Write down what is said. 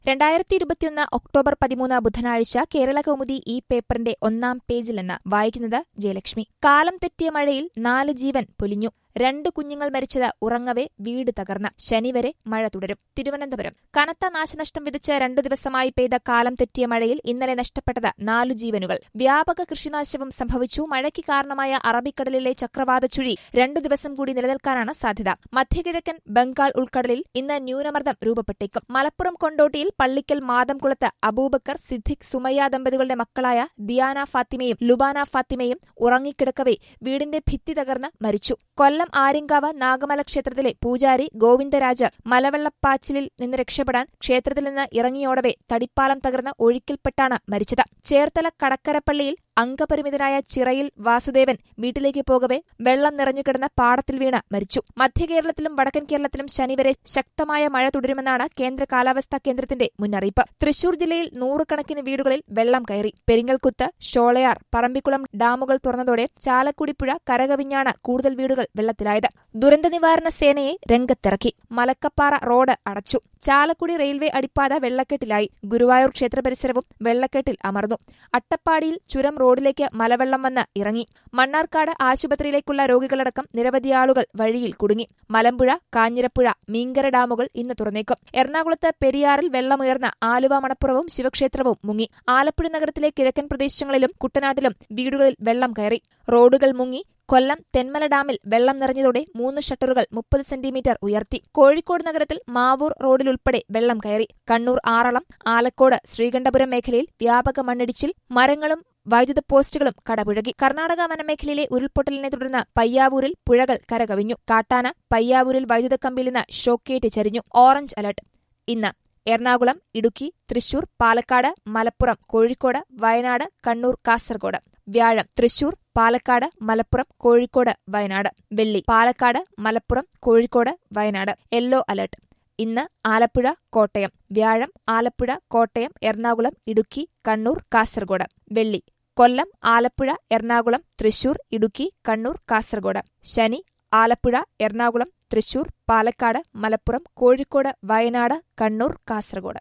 രണ്ടായിരത്തി ഇരുപത്തിയൊന്ന് ഒക്ടോബർ പതിമൂന്ന് ബുധനാഴ്ച കേരള കൗമുദി ഈ പേപ്പറിന്റെ ഒന്നാം പേജിൽ നിന്ന് വായിക്കുന്നത് ജയലക്ഷ്മി കാലം തെറ്റിയ മഴയിൽ നാല് ജീവൻ പൊലിഞ്ഞു രണ്ട് കുഞ്ഞുങ്ങൾ മരിച്ചത് ഉറങ്ങവെ വീട് തകർന്ന് ശനിവരെ മഴ തുടരും തിരുവനന്തപുരം കനത്ത നാശനഷ്ടം വിതച്ച് രണ്ടു ദിവസമായി പെയ്ത കാലം തെറ്റിയ മഴയിൽ ഇന്നലെ നഷ്ടപ്പെട്ടത് നാലു ജീവനുകൾ വ്യാപക കൃഷിനാശവും സംഭവിച്ചു മഴയ്ക്ക് കാരണമായ അറബിക്കടലിലെ ചക്രവാത ചുഴി രണ്ടു ദിവസം കൂടി നിലനിൽക്കാനാണ് സാധ്യത മധ്യകിഴക്കൻ ബംഗാൾ ഉൾക്കടലിൽ ഇന്ന് ന്യൂനമർദ്ദം രൂപപ്പെട്ടേക്കും മലപ്പുറം കൊണ്ടോട്ടിയിൽ പള്ളിക്കൽ മാതംകുളത്ത് അബൂബക്കർ സിദ്ദിഖ് സുമയ്യ ദമ്പതികളുടെ മക്കളായ ദിയാന ഫാത്തിമയും ലുബാന ഫാത്തിമയും ഉറങ്ങിക്കിടക്കവെ വീടിന്റെ ഭിത്തി തകർന്ന് മരിച്ചു കൊല്ലം ആര്യങ്കാവ് നാഗമല ക്ഷേത്രത്തിലെ പൂജാരി ഗോവിന്ദരാജ് മലവെള്ളപ്പാച്ചിലിൽ നിന്ന് രക്ഷപ്പെടാൻ ക്ഷേത്രത്തിൽ നിന്ന് ഇറങ്ങിയോടവെ തടിപ്പാലം തകർന്ന് ഒഴുക്കിൽപ്പെട്ടാണ് മരിച്ചത് ചേർത്തല കടക്കരപ്പള്ളിയിൽ അംഗപരിമിതനായ ചിറയിൽ വാസുദേവൻ വീട്ടിലേക്ക് പോകവെ വെള്ളം നിറഞ്ഞുകിടന്ന പാടത്തിൽ വീണ് മരിച്ചു മധ്യകേരളത്തിലും വടക്കൻ കേരളത്തിലും ശനിവരെ ശക്തമായ മഴ തുടരുമെന്നാണ് കേന്ദ്ര കാലാവസ്ഥാ കേന്ദ്രത്തിന്റെ മുന്നറിയിപ്പ് തൃശൂർ ജില്ലയിൽ നൂറുകണക്കിന് വീടുകളിൽ വെള്ളം കയറി പെരിങ്ങൽകുത്ത് ഷോളയാർ പറമ്പിക്കുളം ഡാമുകൾ തുറന്നതോടെ ചാലക്കുടി പുഴ കരകവിഞ്ഞാണ് കൂടുതൽ വീടുകൾ വെള്ളത്തിലായത് ദുരന്ത നിവാരണ സേനയെ രംഗത്തിറക്കി മലക്കപ്പാറ റോഡ് അടച്ചു ചാലക്കുടി റെയിൽവേ അടിപ്പാത വെള്ളക്കെട്ടിലായി ഗുരുവായൂർ ക്ഷേത്ര പരിസരവും വെള്ളക്കെട്ടിൽ അമർന്നു അട്ടപ്പാടിയിൽ ചുരം റോഡിലേക്ക് മലവെള്ളം വന്ന് ഇറങ്ങി മണ്ണാർക്കാട് ആശുപത്രിയിലേക്കുള്ള രോഗികളടക്കം നിരവധി ആളുകൾ വഴിയിൽ കുടുങ്ങി മലമ്പുഴ കാഞ്ഞിരപ്പുഴ മീങ്കര ഡാമുകൾ ഇന്ന് തുറന്നേക്കും എറണാകുളത്ത് പെരിയാറിൽ വെള്ളമുയർന്ന ആലുവ മണപ്പുറവും ശിവക്ഷേത്രവും മുങ്ങി ആലപ്പുഴ നഗരത്തിലെ കിഴക്കൻ പ്രദേശങ്ങളിലും കുട്ടനാട്ടിലും വീടുകളിൽ വെള്ളം കയറി റോഡുകൾ മുങ്ങി കൊല്ലം തെന്മല ഡാമിൽ വെള്ളം നിറഞ്ഞതോടെ മൂന്ന് ഷട്ടറുകൾ മുപ്പത് സെന്റിമീറ്റർ ഉയർത്തി കോഴിക്കോട് നഗരത്തിൽ മാവൂർ റോഡിലുൾപ്പെടെ വെള്ളം കയറി കണ്ണൂർ ആറളം ആലക്കോട് ശ്രീകണ്ഠപുരം മേഖലയിൽ വ്യാപക മണ്ണിടിച്ചിൽ മരങ്ങളും വൈദ്യുത പോസ്റ്റുകളും കടപുഴകി കർണാടക വനമേഖലയിലെ ഉരുൾപൊട്ടലിനെ തുടർന്ന് പയ്യാവൂരിൽ പുഴകൾ കരകവിഞ്ഞു കാട്ടാന പയ്യാവൂരിൽ വൈദ്യുത കമ്പിയിൽ നിന്ന് ഷോക്കേറ്റ് ചരിഞ്ഞു ഓറഞ്ച് അലർട്ട് ഇന്ന് എറണാകുളം ഇടുക്കി തൃശൂർ പാലക്കാട് മലപ്പുറം കോഴിക്കോട് വയനാട് കണ്ണൂർ കാസർഗോഡ് വ്യാഴം തൃശൂർ പാലക്കാട് മലപ്പുറം കോഴിക്കോട് വയനാട് വെള്ളി പാലക്കാട് മലപ്പുറം കോഴിക്കോട് വയനാട് യെല്ലോ അലർട്ട് ഇന്ന് ആലപ്പുഴ കോട്ടയം വ്യാഴം ആലപ്പുഴ കോട്ടയം എറണാകുളം ഇടുക്കി കണ്ണൂർ കാസർഗോഡ് വെള്ളി കൊല്ലം ആലപ്പുഴ എറണാകുളം തൃശൂർ ഇടുക്കി കണ്ണൂർ കാസർഗോഡ് ശനി ആലപ്പുഴ എറണാകുളം തൃശൂർ പാലക്കാട് മലപ്പുറം കോഴിക്കോട് വയനാട് കണ്ണൂർ കാസർഗോഡ്